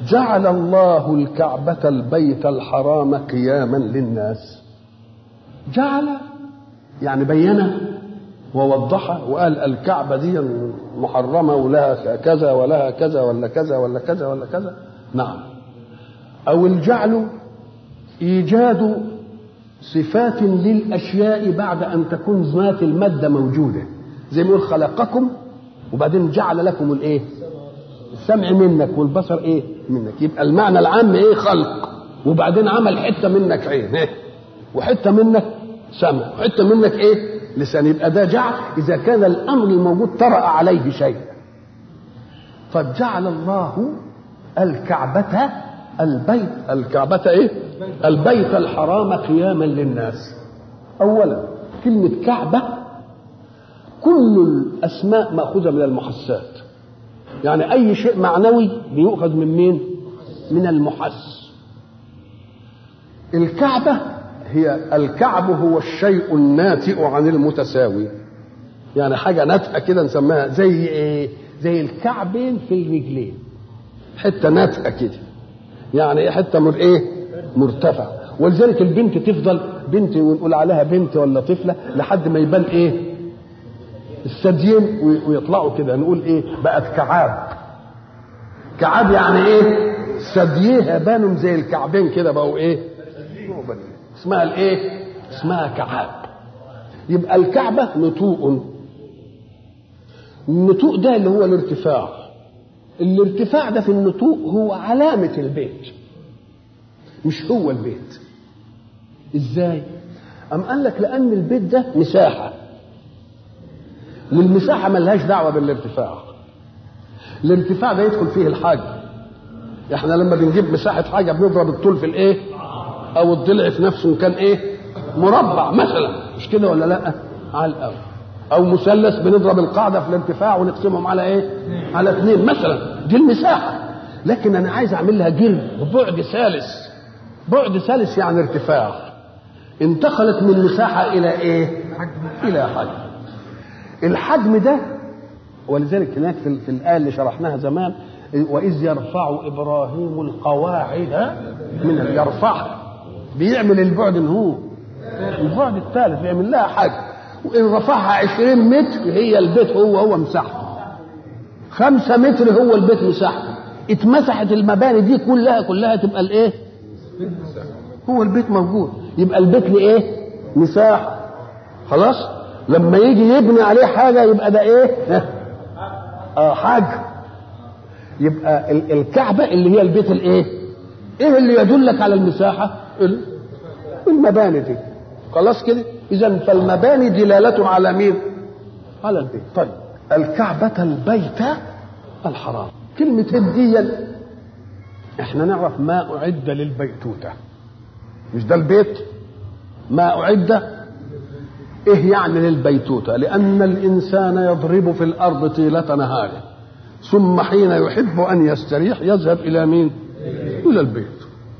جعل الله الكعبة البيت الحرام قياما للناس جعل يعني بينه ووضحها وقال الكعبة دي محرمة ولها كذا ولها كذا ولا كذا ولا كذا ولا كذا نعم أو الجعل إيجاد صفات للأشياء بعد أن تكون ذات المادة موجودة زي ما يقول خلقكم وبعدين جعل لكم الإيه السمع منك والبصر إيه منك يبقى المعنى العام إيه خلق وبعدين عمل حتة منك عين إيه وحتة منك سمع وحتة منك إيه لسان يبقى ده جعل إذا كان الأمر الموجود طرأ عليه شيء فجعل الله الكعبة البيت الكعبة إيه البيت الحرام قياما للناس أولا كلمة كعبة كل الأسماء مأخوذة من المحسات يعني أي شيء معنوي بيؤخذ من مين من المحس الكعبة هي الكعب هو الشيء الناتئ عن المتساوي يعني حاجة ناتئة كده نسميها زي ايه زي الكعبين في الرجلين حتة ناتئة كده يعني ايه حتة مر ايه مرتفع ولذلك البنت تفضل بنت ونقول عليها بنت ولا طفلة لحد ما يبان ايه الثديين ويطلعوا كده نقول ايه بقت كعاب كعاب يعني ايه ثدييها بانوا زي الكعبين كده بقوا ايه اسمها الايه اسمها كعاب يبقى الكعبة نتوء النتوء ده اللي هو الارتفاع الارتفاع ده في النتوء هو علامة البيت مش هو البيت ازاي أم قال لك لأن البيت ده مساحة والمساحة ملهاش دعوة بالارتفاع الارتفاع ده يدخل فيه الحجم احنا لما بنجيب مساحة حاجة بنضرب الطول في الايه او الضلع في نفسه كان ايه مربع مثلا مش كده ولا لا على الاول او مثلث بنضرب القاعده في الارتفاع ونقسمهم على ايه على اثنين مثلا دي المساحه لكن انا عايز اعمل لها جرم ببعد ثالث بعد ثالث يعني ارتفاع انتقلت من مساحه الى ايه الى حجم الحجم ده ولذلك هناك في, في الايه اللي شرحناها زمان واذ يرفع ابراهيم القواعد من يرفعها بيعمل البعد ان هو البعد الثالث بيعمل لها حاجه وان رفعها 20 متر هي البيت هو هو مساحته خمسة متر هو البيت مساحته اتمسحت المباني دي كلها كلها تبقى الايه هو البيت موجود يبقى البيت لايه مساحه خلاص لما يجي يبني عليه حاجه يبقى ده ايه اه حاجه يبقى الكعبه اللي هي البيت الايه ايه اللي يدلك على المساحه المباني دي خلاص كده اذا فالمباني دلاله على مين على البيت طيب الكعبة البيت الحرام كلمة هديا احنا نعرف ما أعد للبيتوتة مش ده البيت ما أعد ايه يعني للبيتوتة لأن الإنسان يضرب في الأرض طيلة نهاره ثم حين يحب أن يستريح يذهب إلى مين إلى البيت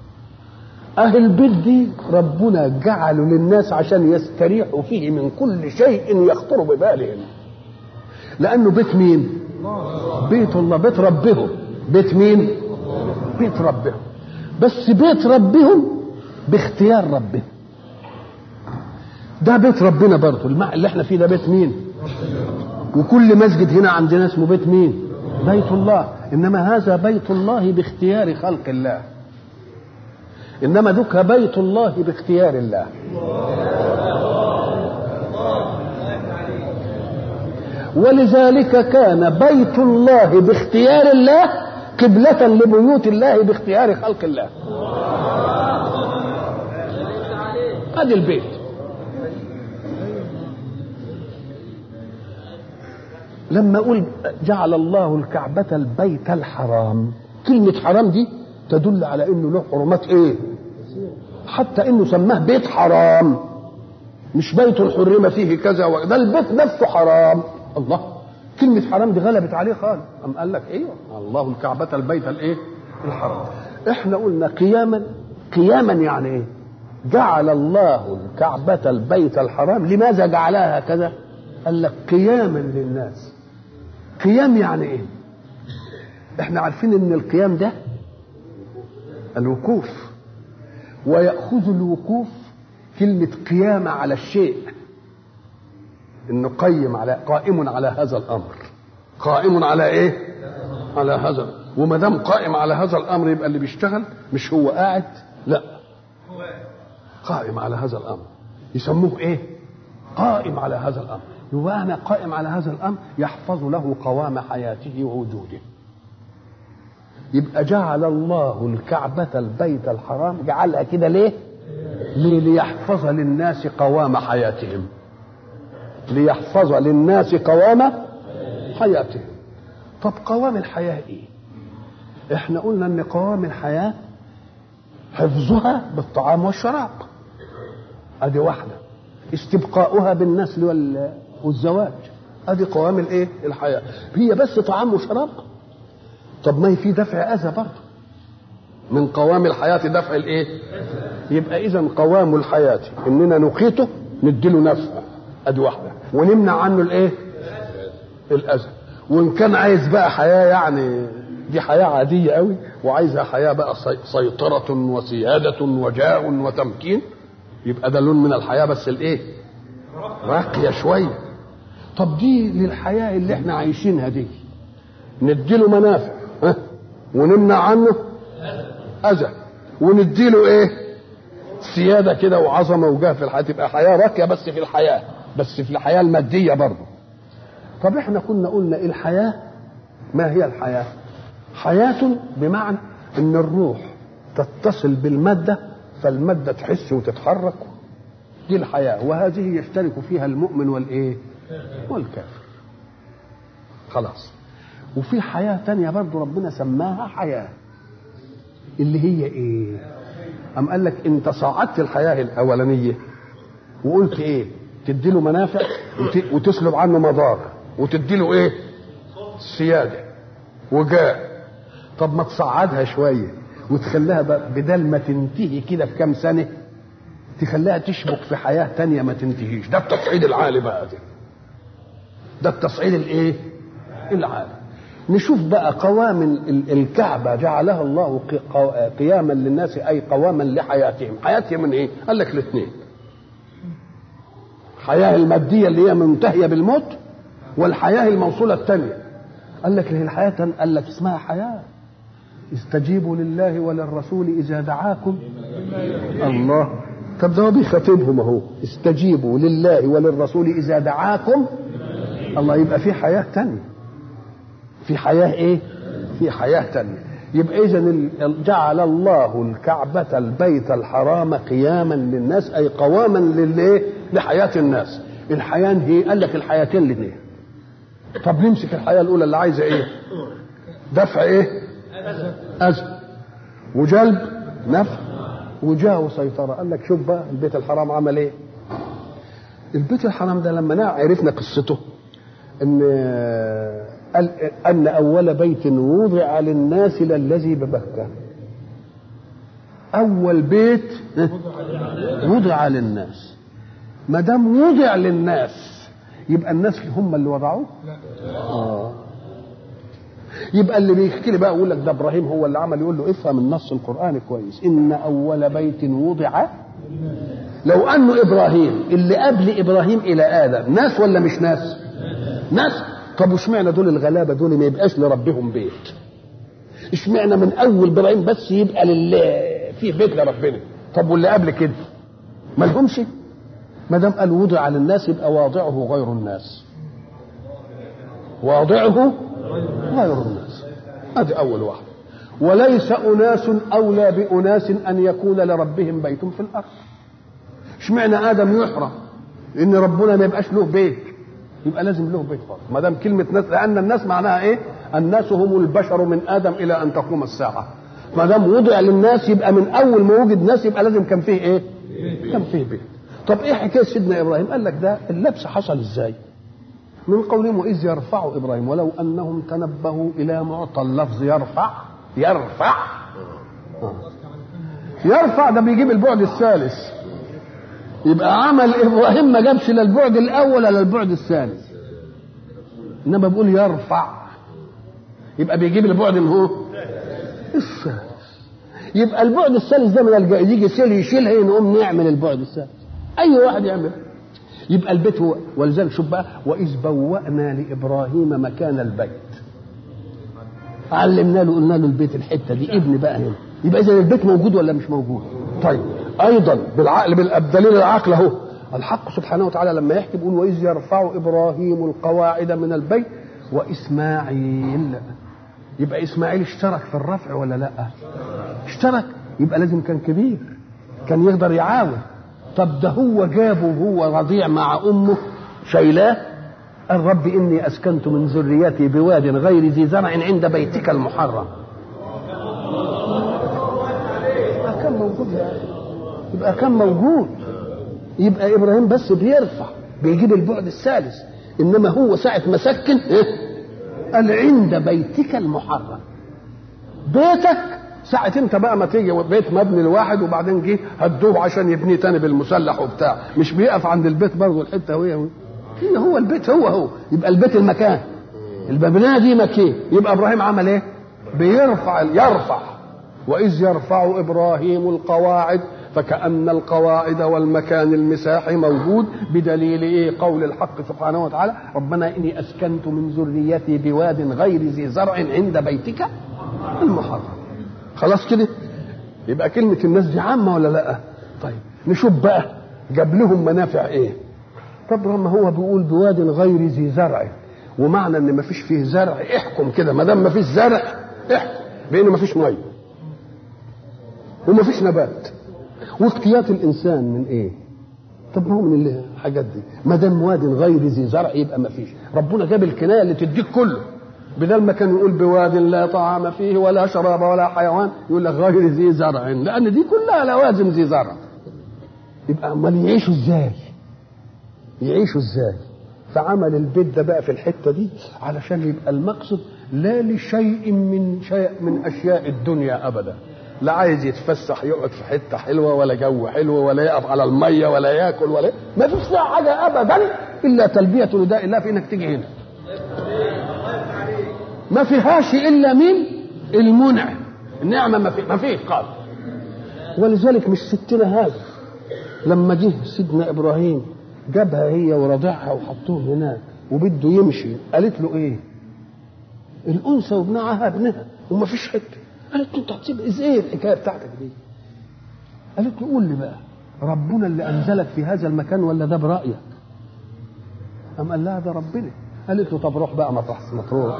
أهل البيت دي ربنا جعله للناس عشان يستريحوا فيه من كل شيء يخطر ببالهم لأنه بيت مين بيت الله بيت ربهم بيت مين بيت ربهم بس بيت ربهم باختيار ربهم ده بيت ربنا برضه الماء اللي احنا فيه ده بيت مين وكل مسجد هنا عندنا اسمه بيت مين بيت الله انما هذا بيت الله باختيار خلق الله انما ذك بيت الله باختيار الله ولذلك كان بيت الله باختيار الله قبلة لبيوت الله باختيار خلق الله ادي البيت لما اقول جعل الله الكعبة البيت الحرام كلمة حرام دي تدل على انه له حرمات ايه حتى انه سماه بيت حرام مش بيت حرم فيه كذا وده البيت نفسه حرام الله كلمة حرام دي غلبت عليه خالص أم قال لك ايوه الله الكعبة البيت الايه الحرام احنا قلنا قياما قياما يعني ايه جعل الله الكعبة البيت الحرام لماذا جعلها هكذا قال لك قياما للناس قيام يعني ايه احنا عارفين ان القيام ده الوقوف ويأخذ الوقوف كلمة قيامة على الشيء انه قيم على قائم على هذا الامر قائم على ايه على هذا وما دام قائم على هذا الامر يبقى اللي بيشتغل مش هو قاعد لا قائم على هذا الامر يسموه ايه قائم على هذا الامر يبقى انا قائم على هذا الامر يحفظ له قوام حياته ووجوده يبقى جعل الله الكعبة البيت الحرام جعلها كده ليه؟ ليه؟ ليحفظ للناس قوام حياتهم ليحفظ للناس قوام حياتهم طب قوام الحياة ايه؟ احنا قلنا ان قوام الحياة حفظها بالطعام والشراب ادي واحدة استبقاؤها بالنسل وال... والزواج ادي قوام الايه؟ الحياة هي بس طعام وشراب طب ما هي في دفع اذى برضه من قوام الحياه دفع الايه يبقى اذا قوام الحياه اننا نقيته نديله نفع ادي واحده ونمنع عنه الايه الاذى وان كان عايز بقى حياه يعني دي حياه عاديه قوي وعايزها حياه بقى سيطره وسياده وجاء وتمكين يبقى ده لون من الحياه بس الايه راقيه شويه طب دي للحياه اللي احنا عايشينها دي نديله منافع ها ونمنع عنه اذى ونديله ايه سياده كده وعظمه وجاه في الحياه تبقى حياه راقيه بس في الحياه بس في الحياه الماديه برضه طب احنا كنا قلنا الحياه ما هي الحياه حياه بمعنى ان الروح تتصل بالماده فالماده تحس وتتحرك دي الحياه وهذه يشترك فيها المؤمن والايه والكافر خلاص وفي حياة تانية برضو ربنا سماها حياة اللي هي ايه أم قال لك انت صعدت الحياة الأولانية وقلت ايه تدي له منافع وتسلب عنه مضار وتدي له ايه سيادة وجاء طب ما تصعدها شوية وتخليها بدل ما تنتهي كده في كام سنة تخليها تشبك في حياة تانية ما تنتهيش ده التصعيد العالي بقى ده ده التصعيد الايه العالي نشوف بقى قوام الكعبة جعلها الله قياما للناس أي قواما لحياتهم حياتهم من إيه قال لك الاثنين الحياة المادية اللي هي منتهية بالموت والحياة الموصولة الثانية قال لك هي الحياة قال لك اسمها حياة استجيبوا لله وللرسول إذا دعاكم الله طب ده هو بيخاطبهم اهو استجيبوا لله وللرسول إذا دعاكم الله يبقى في حياة تانية في حياة ايه في حياة تانية يبقى اذا جعل الله الكعبة البيت الحرام قياما للناس اي قواما للايه لحياة الناس الحياة هي قال لك الحياتين الاثنين طب نمسك الحياة الاولى اللي عايزة ايه دفع ايه اذى وجلب نفع وجاه وسيطرة قال لك شوف بقى البيت الحرام عمل ايه البيت الحرام ده لما عرفنا قصته ان قال ان اول بيت وضع للناس للذي ببكه اول بيت وضع للناس ما دام وضع للناس يبقى الناس هم اللي وضعوه آه. يبقى اللي بيحكي لي بقى يقول لك ده ابراهيم هو اللي عمل يقول له افهم النص القراني كويس ان اول بيت وضع لو انه ابراهيم اللي قبل ابراهيم الى ادم ناس ولا مش ناس ناس طب واشمعنى دول الغلابه دول ما يبقاش لربهم بيت اشمعنى من اول ابراهيم بس يبقى لله في بيت لربنا طب واللي قبل كده ما لهمش ما دام قال وضع للناس يبقى واضعه غير الناس واضعه غير الناس هذه اول واحده وليس اناس اولى باناس ان يكون لربهم بيت في الارض اشمعنى ادم يحرم ان ربنا ما يبقاش له بيت يبقى لازم له بيت فرض ما دام كلمه ناس لان الناس معناها ايه الناس هم البشر من ادم الى ان تقوم الساعه ما دام وضع للناس يبقى من اول ما وجد ناس يبقى لازم كان فيه ايه كان فيه بيت طب ايه حكايه سيدنا ابراهيم قال لك ده اللبس حصل ازاي من قولهم واذ يرفع ابراهيم ولو انهم تنبهوا الى معطى اللفظ يرفع يرفع يرفع ده بيجيب البعد الثالث يبقى عمل ابراهيم ما جابش لا البعد الاول ولا البعد الثالث انما بيقول يرفع يبقى بيجيب البعد من هو الثالث يبقى البعد الثالث ده من الج- يجي سيل يشيلها نقوم نعمل البعد الثالث اي واحد يعمل يبقى البيت هو ولذلك شوف بقى واذ بوأنا لابراهيم مكان البيت علمنا له قلنا له البيت الحته دي ابن بقى هنا يبقى اذا البيت موجود ولا مش موجود طيب ايضا بالعقل بالدليل العقل اهو الحق سبحانه وتعالى لما يحكي بيقول واذ يرفع ابراهيم القواعد من البيت واسماعيل يبقى اسماعيل اشترك في الرفع ولا لا اشترك يبقى لازم كان كبير كان يقدر يعاون طب ده هو جابه وهو رضيع مع امه شايلاه قال رب اني اسكنت من ذريتي بواد غير ذي زرع عند بيتك المحرم يبقى كان موجود يعني يبقى كان موجود يبقى ابراهيم بس بيرفع بيجيب البعد الثالث انما هو ساعه ما سكن إيه؟ قال عند بيتك المحرم بيتك ساعة انت بقى ما تيجي بيت مبني لواحد وبعدين جه هدوه عشان يبنيه تاني بالمسلح وبتاع مش بيقف عند البيت برضه الحته وهي وهي. هي هو البيت هو هو يبقى البيت المكان المبنيه دي مكان يبقى ابراهيم عمل ايه؟ بيرفع يرفع واذ يرفع ابراهيم القواعد فكأن القواعد والمكان المساحي موجود بدليل ايه قول الحق سبحانه وتعالى ربنا اني اسكنت من ذريتي بواد غير ذي زرع عند بيتك المحرم خلاص كده يبقى كلمة الناس دي عامة ولا لا طيب نشوف بقى جاب لهم منافع ايه طب لما هو بيقول بواد غير ذي زرع ومعنى ان ما فيش فيه زرع احكم كده ما دام ما فيش زرع احكم بان ما فيش ميه وما فيش نبات وافتيات الانسان من ايه طب ما هو من الحاجات دي ما دام واد غير ذي زرع يبقى ما فيش ربنا جاب الكنايه اللي تديك كله بدل ما كان يقول بواد لا طعام فيه ولا شراب ولا حيوان يقول لك غير ذي زرع لان دي كلها لوازم ذي زرع يبقى امال يعيشوا ازاي يعيشوا ازاي فعمل البيت ده بقى في الحته دي علشان يبقى المقصد لا لشيء من شيء من اشياء الدنيا ابدا لا عايز يتفسح يقعد في حته حلوه ولا جو حلو ولا يقف على الميه ولا ياكل ولا ما فيش فيها حاجه ابدا الا تلبيه نداء الله في انك تيجي هنا ما فيهاش الا من المنعم النعمه ما في ما فيه قال ولذلك مش ستنا هذا لما جه سيدنا ابراهيم جابها هي ورضعها وحطوهم هناك وبده يمشي قالت له ايه الانثى وابنها ابنها وما فيش حته قالت له انت هتسيب ازاي الحكايه بتاعتك دي قالت له قول لي بقى ربنا اللي انزلك في هذا المكان ولا ده برايك قام قال لها ده ربنا قالت له طب روح بقى مطرح مطروح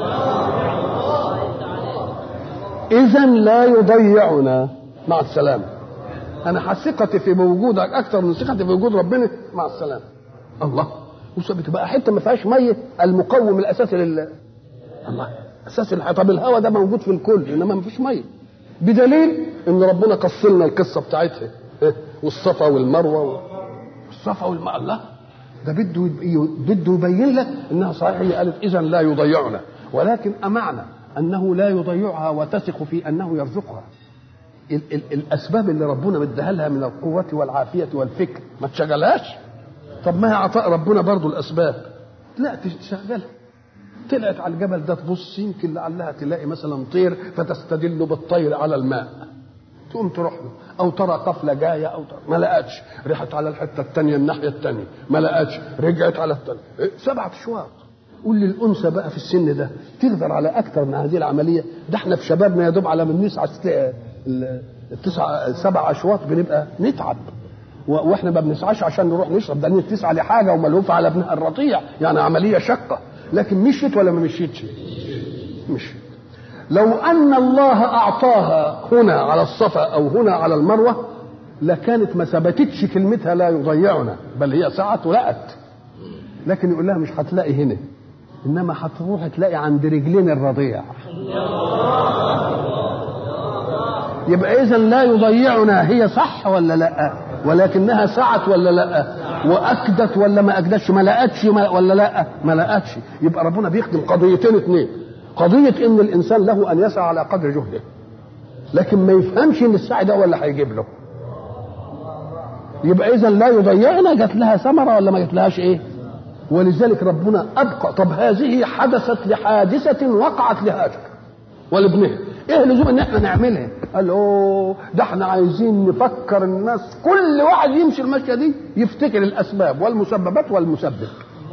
اذا لا يضيعنا مع السلامه انا ثقتي في وجودك اكثر من ثقتي في وجود ربنا مع السلامه الله وثبت بقى حته ما فيهاش ميه المقوم الاساسي لل الله اساس الحياه طب الهواء ده موجود في الكل انما ما فيش ميه بدليل ان ربنا قص لنا القصه بتاعتها إيه؟ والصفا والمروه والصفا والماء الله ده بده بده يبين لك انها صحيح هي قالت اذا لا يضيعنا ولكن امعنى انه لا يضيعها وتثق في انه يرزقها ال ال الاسباب اللي ربنا مديها لها من القوه والعافيه والفكر ما تشغلهاش طب ما هي عطاء ربنا برضو الاسباب لا تشغلها طلعت على الجبل ده تبص يمكن لعلها تلاقي مثلا طير فتستدل بالطير على الماء تقوم تروح له او ترى قفله جايه او ترى ما لقتش رحت على الحته الثانيه الناحيه الثانيه ما لقتش رجعت على الثانيه إيه؟ سبعة اشواط قول لي الانثى بقى في السن ده تقدر على اكثر من هذه العمليه ده احنا في شبابنا يا دوب على من نسعى التسعة سبع اشواط بنبقى نتعب واحنا ما بنسعاش عشان نروح نشرب ده تسعى لحاجه وملهوفه على ابنها الرضيع يعني عمليه شقه لكن مشيت ولا ما مشيتش مشيت لو ان الله اعطاها هنا على الصفا او هنا على المروه لكانت ما ثبتتش كلمتها لا يضيعنا بل هي سعت ولقت لكن يقول لها مش هتلاقي هنا انما هتروح تلاقي عند رجلين الرضيع يبقى اذا لا يضيعنا هي صح ولا لا ولكنها سعت ولا لا واكدت ولا ما اكدتش ما لقتش ولا لا ما لقتش يبقى ربنا بيخدم قضيتين اثنين قضيه ان الانسان له ان يسعى على قدر جهده لكن ما يفهمش ان السعي ده ولا هيجيب له يبقى اذا لا يضيعنا جات لها ثمره ولا ما جات لهاش ايه ولذلك ربنا ابقى طب هذه حدثت لحادثه وقعت لهاجر ولابنها ايه لزوم ان احنا نعملها قال اوه ده احنا عايزين نفكر الناس كل واحد يمشي المشيه دي يفتكر الاسباب والمسببات والمسبب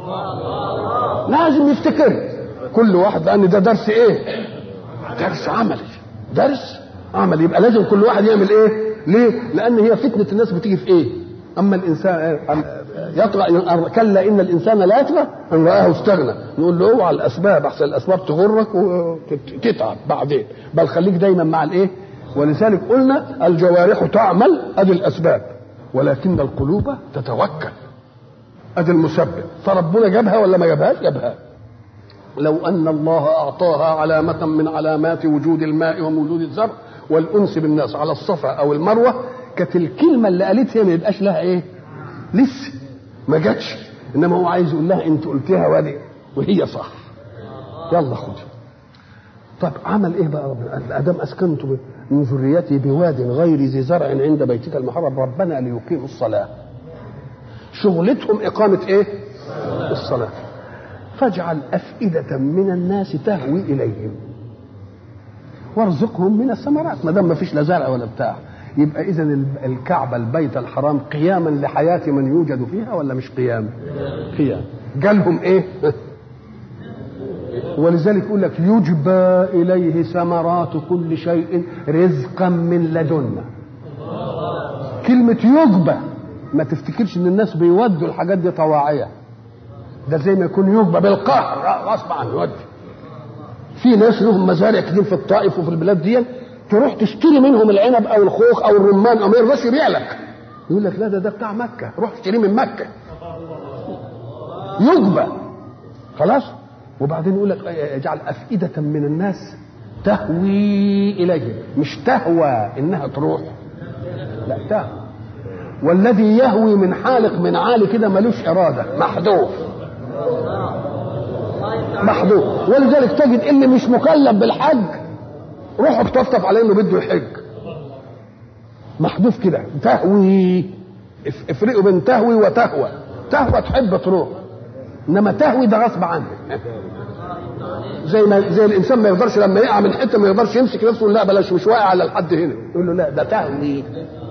لازم يفتكر كل واحد لان ده درس ايه درس عملي درس عملي يبقى لازم كل واحد يعمل ايه ليه لان هي فتنه الناس بتيجي في ايه اما الانسان يطغى كلا ان الانسان لا يطغى ان راه استغنى نقول له اوعى الاسباب احسن الاسباب تغرك وتتعب بعدين بل خليك دايما مع الايه ولذلك قلنا الجوارح تعمل ادي الاسباب ولكن القلوب تتوكل ادي المسبب فربنا جابها ولا ما جابهاش جابها لو ان الله اعطاها علامه من علامات وجود الماء ووجود الزرع والانس بالناس على الصفا او المروه كانت الكلمه اللي قالتها ما يبقاش لها ايه لسه ما جاتش انما هو عايز يقول لها انت قلتها وادي وهي صح يلا خدي طب عمل ايه بقى ربنا ادم اسكنت من ذريتي بواد غير ذي زرع عند بيتك المحرم ربنا ليقيموا الصلاه شغلتهم اقامه ايه الصلاه فاجعل افئده من الناس تهوي اليهم وارزقهم من الثمرات ما دام ما فيش لا زرع ولا بتاع يبقى اذا الكعبه البيت الحرام قياما لحياه من يوجد فيها ولا مش قيام؟ قيام جالهم ايه؟ ولذلك يقول لك يجبى اليه ثمرات كل شيء رزقا من لدنا كلمة يجبى ما تفتكرش ان الناس بيودوا الحاجات دي طواعية ده زي ما يكون يجبى بالقهر غصب عنه يودي في ناس لهم مزارع كتير في الطائف وفي البلاد دي تروح تشتري منهم العنب او الخوخ او الرمان او ما يرضاش يبيع لك يقول لك لا ده ده بتاع مكه روح اشتريه من مكه يجبى خلاص وبعدين يقول لك اجعل افئده من الناس تهوي اليهم مش تهوى انها تروح لا تهوى والذي يهوي من حالق من عالي كده ملوش اراده محذوف محذوف ولذلك تجد اللي مش مكلف بالحج روحوا بتطفطف عليه انه بده يحج محذوف كده تهوي افرقوا بين تهوي وتهوى تهوى تحب تروح انما تهوي ده غصب عنه زي ما زي الانسان ما يقدرش لما يقع من حته ما يقدرش يمسك نفسه لا بلاش مش واقع على الحد هنا يقول له لا ده تهوي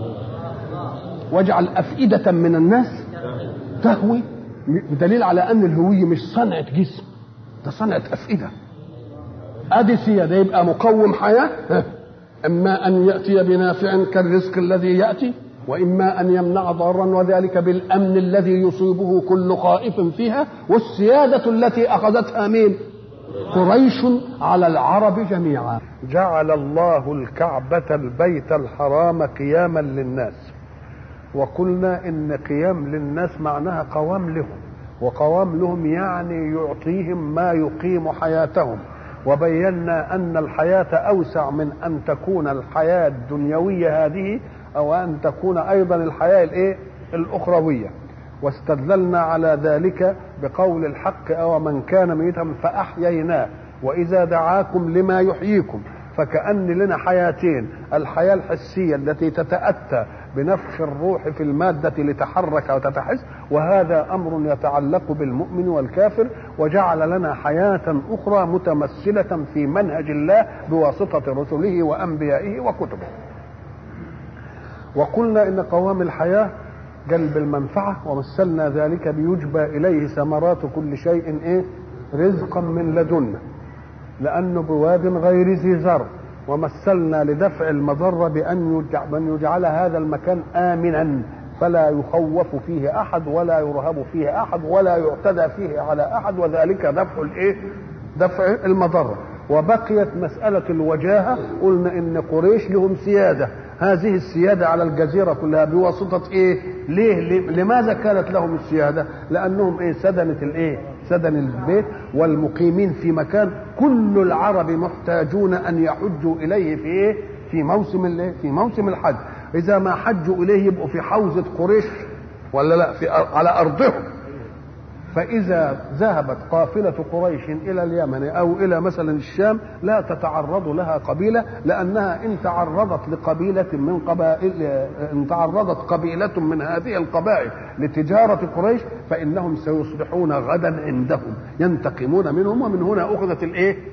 واجعل افئده من الناس تهوي بدليل على ان الهويه مش صنعه جسم ده صنعه افئده ادي سيادة يبقى مقوم حياة اما ان يأتي بنافع كالرزق الذي يأتي واما ان يمنع ضرا وذلك بالامن الذي يصيبه كل خائف فيها والسيادة التي اخذتها مين قريش على العرب جميعا جعل الله الكعبة البيت الحرام قياما للناس وقلنا ان قيام للناس معناها قوام لهم وقوام لهم يعني يعطيهم ما يقيم حياتهم وبينا ان الحياه اوسع من ان تكون الحياه الدنيويه هذه او ان تكون ايضا الحياه الايه الاخرويه واستدللنا على ذلك بقول الحق او من كان ميتا فاحييناه واذا دعاكم لما يحييكم فكأن لنا حياتين الحياة الحسية التي تتأتى بنفخ الروح في المادة لتحرك وتتحس وهذا أمر يتعلق بالمؤمن والكافر وجعل لنا حياة أخرى متمثلة في منهج الله بواسطة رسله وأنبيائه وكتبه وقلنا إن قوام الحياة جلب المنفعة ومثلنا ذلك بيجبى إليه ثمرات كل شيء إيه رزقا من لدنا لأنه بواد غير ذي زرع ومثلنا لدفع المضرة بأن يجعل, بأن يجعل هذا المكان آمنا فلا يخوف فيه أحد ولا يرهب فيه أحد ولا يعتدى فيه على أحد وذلك دفع الإيه؟ دفع المضرة وبقيت مسألة الوجاهة قلنا إن قريش لهم سيادة هذه السيادة على الجزيرة كلها بواسطة إيه؟ ليه؟ لماذا كانت لهم السيادة؟ لأنهم إيه؟ سدنة الإيه؟ سدن البيت والمقيمين في مكان كل العرب محتاجون ان يحجوا اليه في ايه؟ في موسم الايه؟ في موسم الحج، اذا ما حجوا اليه يبقوا في حوزه قريش ولا لا؟ في على ارضهم. فاذا ذهبت قافله قريش الى اليمن او الى مثلا الشام لا تتعرض لها قبيله لانها ان تعرضت لقبيله من قبائل ان تعرضت قبيله من هذه القبائل لتجاره قريش فانهم سيصبحون غدا عندهم ينتقمون منهم ومن هنا اخذت الايه؟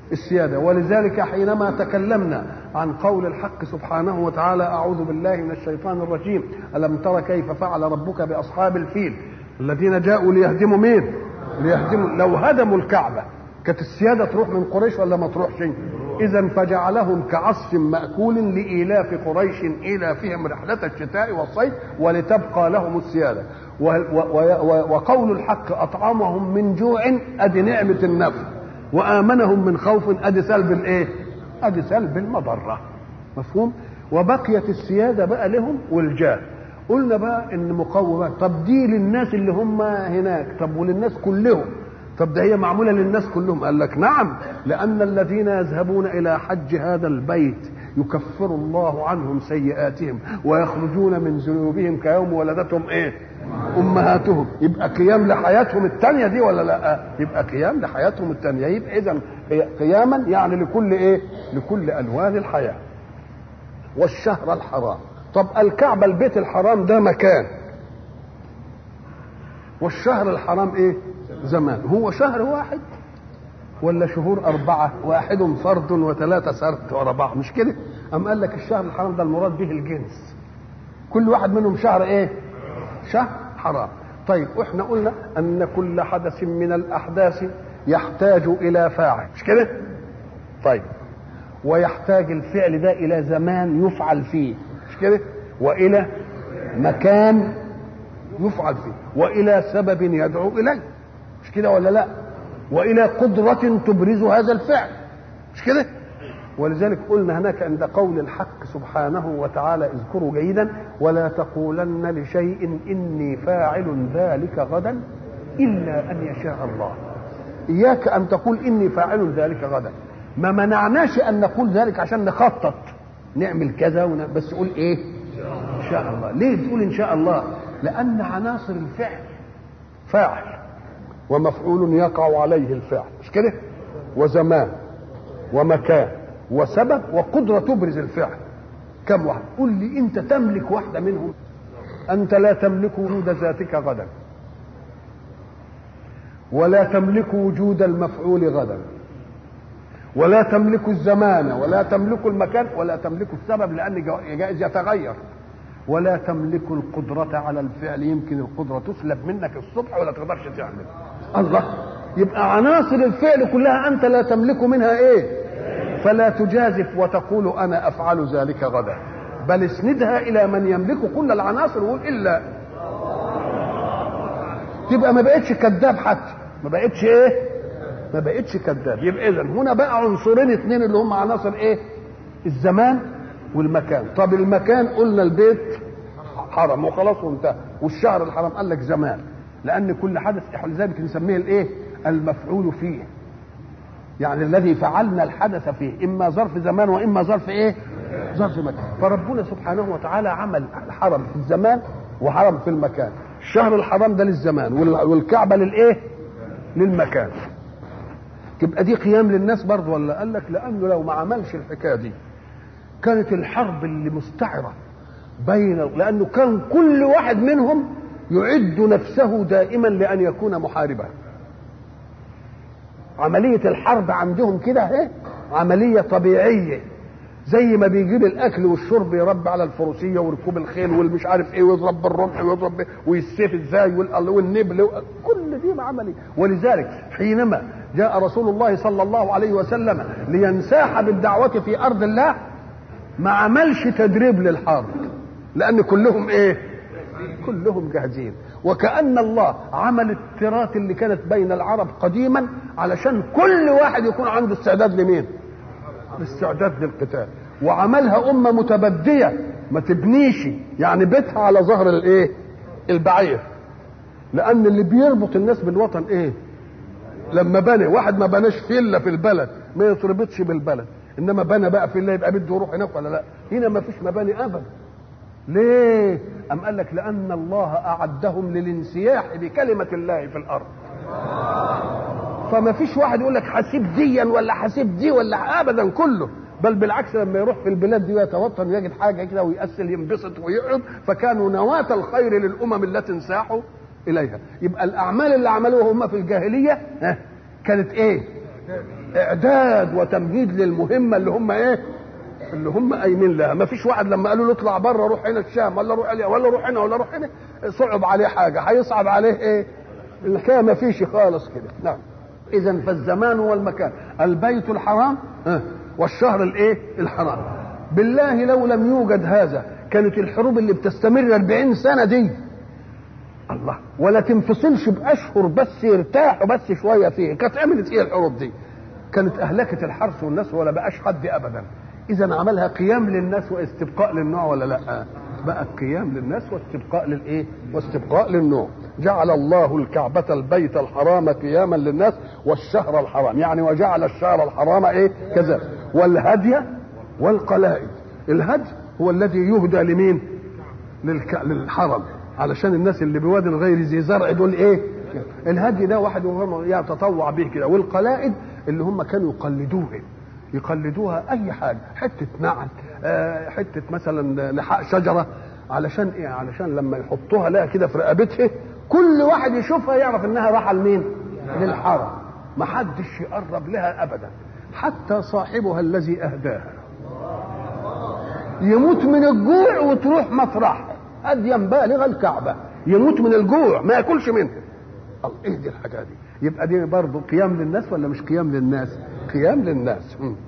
السيادة ولذلك حينما تكلمنا عن قول الحق سبحانه وتعالى أعوذ بالله من الشيطان الرجيم ألم تر كيف فعل ربك بأصحاب الفيل الذين جاءوا ليهدموا مين ليهدموا لو هدموا الكعبة كانت السيادة تروح من قريش ولا ما تروحش إذا فجعلهم كعصف مأكول لإيلاف قريش إيلافهم رحلة الشتاء والصيف ولتبقى لهم السيادة وقول الحق أطعمهم من جوع أدي نعمة النفس وآمنهم من خوف أدي سلب الإيه؟ أدي سلب المضرة مفهوم؟ وبقيت السيادة بقى لهم والجاه قلنا بقى ان مقومات طب دي للناس اللي هم هناك طب وللناس كلهم طب ده هي معموله للناس كلهم قال لك نعم لان الذين يذهبون الى حج هذا البيت يكفر الله عنهم سيئاتهم ويخرجون من ذنوبهم كيوم ولدتهم ايه امهاتهم يبقى قيام لحياتهم الثانيه دي ولا لا يبقى قيام لحياتهم الثانيه يبقى اذا قياما يعني لكل ايه لكل الوان الحياه والشهر الحرام طب الكعبه البيت الحرام ده مكان والشهر الحرام ايه زمان هو شهر واحد ولا شهور أربعة واحد فرد وثلاثة سرد ورا بعض مش كده أم قال لك الشهر الحرام ده المراد به الجنس كل واحد منهم شهر ايه شهر حرام طيب واحنا قلنا ان كل حدث من الاحداث يحتاج الى فاعل مش كده طيب ويحتاج الفعل ده الى زمان يفعل فيه مش كده والى مكان يفعل فيه والى سبب يدعو اليه مش كده ولا لا والى قدره تبرز هذا الفعل مش كده ولذلك قلنا هناك عند قول الحق سبحانه وتعالى اذكروا جيدا ولا تقولن لشيء اني فاعل ذلك غدا الا ان يشاء الله اياك ان تقول اني فاعل ذلك غدا ما منعناش ان نقول ذلك عشان نخطط نعمل كذا ون... بس قول ايه ان شاء الله ليه تقول ان شاء الله لان عناصر الفعل فاعل ومفعول يقع عليه الفعل مش كده وزمان ومكان وسبب وقدرة تبرز الفعل كم واحد قل لي انت تملك واحدة منهم انت لا تملك وجود ذاتك غدا ولا تملك وجود المفعول غدا ولا تملك الزمان ولا تملك المكان ولا تملك السبب لان جائز يتغير ولا تملك القدرة على الفعل يمكن القدرة تسلب منك الصبح ولا تقدرش تعمل الله يبقى عناصر الفعل كلها أنت لا تملك منها إيه فلا تجازف وتقول أنا أفعل ذلك غدا بل اسندها إلى من يملك كل العناصر وقول إلا تبقى ما بقتش كذاب حتى ما بقتش إيه ما بقتش كذاب يبقى إذا هنا بقى عنصرين اثنين اللي هم عناصر إيه الزمان والمكان طب المكان قلنا البيت حرم وخلاص وانتهى والشهر الحرام قال لك زمان لان كل حدث لذلك نسميه الايه المفعول فيه يعني الذي فعلنا الحدث فيه اما ظرف زمان واما ظرف ايه ظرف مكان فربنا سبحانه وتعالى عمل الحرم في الزمان وحرم في المكان الشهر الحرام ده للزمان والكعبه للايه للمكان تبقى دي قيام للناس برضه ولا قال لك لانه لو ما عملش الحكايه دي كانت الحرب اللي مستعرة بين لأنه كان كل واحد منهم يعد نفسه دائما لأن يكون محاربا عملية الحرب عندهم كده اهي عملية طبيعية زي ما بيجيب الاكل والشرب يربي على الفروسيه وركوب الخيل والمش عارف ايه ويضرب بالرمح ويضرب والسيف ازاي والنبل كل دي عمليه ولذلك حينما جاء رسول الله صلى الله عليه وسلم لينساح بالدعوه في ارض الله ما عملش تدريب للحرب لان كلهم ايه كلهم جاهزين وكأن الله عمل التراث اللي كانت بين العرب قديما علشان كل واحد يكون عنده استعداد لمين الاستعداد للقتال وعملها أمة متبدية ما تبنيش يعني بيتها على ظهر الايه البعير لأن اللي بيربط الناس بالوطن ايه لما بنى واحد ما بناش فيلا في البلد ما يتربطش بالبلد انما بنى بقى فيلا يبقى بده يروح هناك ولا لا هنا ما فيش مباني ابدا ليه ام قال لك لان الله اعدهم للانسياح بكلمه الله في الارض فما فيش واحد يقول لك حسيب ديا ولا حسيب دي ولا ابدا كله بل بالعكس لما يروح في البلاد دي ويتوطن ويجد حاجه كده ويأسل ينبسط ويقعد فكانوا نواة الخير للامم التي انساحوا اليها يبقى الاعمال اللي عملوها هم في الجاهليه ها كانت ايه اعداد وتمهيد للمهمه اللي هم ايه اللي هم قايمين لها ما فيش واحد لما قالوا له اطلع بره روح هنا الشام ولا روح ولا روح هنا ولا روح هنا صعب عليه حاجه هيصعب عليه ايه الحكايه ما فيش خالص كده نعم اذا فالزمان والمكان البيت الحرام والشهر الايه الحرام بالله لو لم يوجد هذا كانت الحروب اللي بتستمر 40 سنه دي الله ولا تنفصلش باشهر بس يرتاحوا بس شويه فيه كانت عملت ايه الحروب دي كانت اهلكت الحرث والناس ولا بقاش حد ابدا اذا عملها قيام للناس واستبقاء للنوع ولا لا بقى قيام للناس واستبقاء للايه واستبقاء للنوع جعل الله الكعبة البيت الحرام قياما للناس والشهر الحرام يعني وجعل الشهر الحرام ايه كذا والهدي والقلائد الهدي هو الذي يهدى لمين للك... للحرم علشان الناس اللي بواد غير ذي زرع دول ايه الهدي ده واحد يتطوع به كده والقلائد اللي هم كانوا يقلدوه يقلدوها اي حاجه حته نعل آه حته مثلا لحاء شجره علشان ايه علشان لما يحطوها لها كده في رقبتها كل واحد يشوفها يعرف انها راحه لمين للحرم ما حدش يقرب لها ابدا حتى صاحبها الذي اهداها يموت من الجوع وتروح مطرحها هديا بالغ الكعبه يموت من الجوع ما ياكلش منها الله ايه دي الحاجه دي يبقى دي برضه قيام للناس ولا مش قيام للناس قيام للناس م.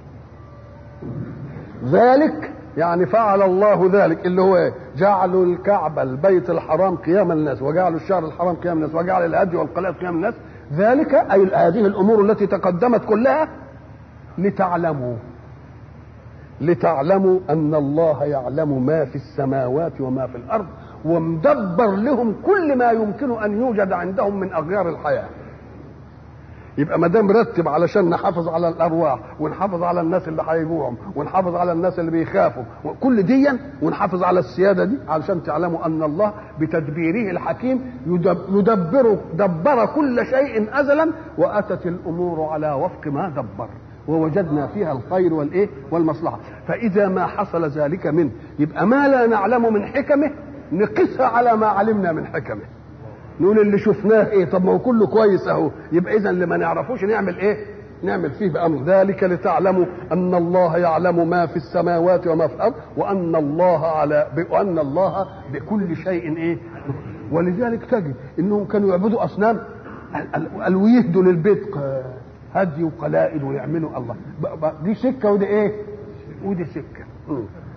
ذلك يعني فعل الله ذلك اللي هو ايه جعلوا الكعبة البيت الحرام قيام الناس وجعلوا الشهر الحرام قيام الناس وجعل الهدي والقلائد قيام الناس ذلك أي هذه الأمور التي تقدمت كلها لتعلموا لتعلموا أن الله يعلم ما في السماوات وما في الأرض ومدبر لهم كل ما يمكن أن يوجد عندهم من أغيار الحياة يبقى ما دام رتب علشان نحافظ على الارواح ونحافظ على الناس اللي هيجوهم ونحافظ على الناس اللي بيخافوا كل ديا ونحافظ على السياده دي علشان تعلموا ان الله بتدبيره الحكيم يدبر دبر كل شيء ازلا واتت الامور على وفق ما دبر ووجدنا فيها الخير والايه والمصلحه فاذا ما حصل ذلك منه يبقى ما لا نعلم من حكمه نقسها على ما علمنا من حكمه نقول اللي شفناه ايه طب ما هو كله كويس اهو يبقى اذا اللي ما نعرفوش نعمل ايه نعمل فيه بامر ذلك لتعلموا ان الله يعلم ما في السماوات وما في الارض وان الله على وان الله بكل شيء ايه ولذلك تجد انهم كانوا يعبدوا اصنام قالوا يهدوا للبيت هدي وقلائد ويعملوا الله دي سكه ودي ايه ودي سكه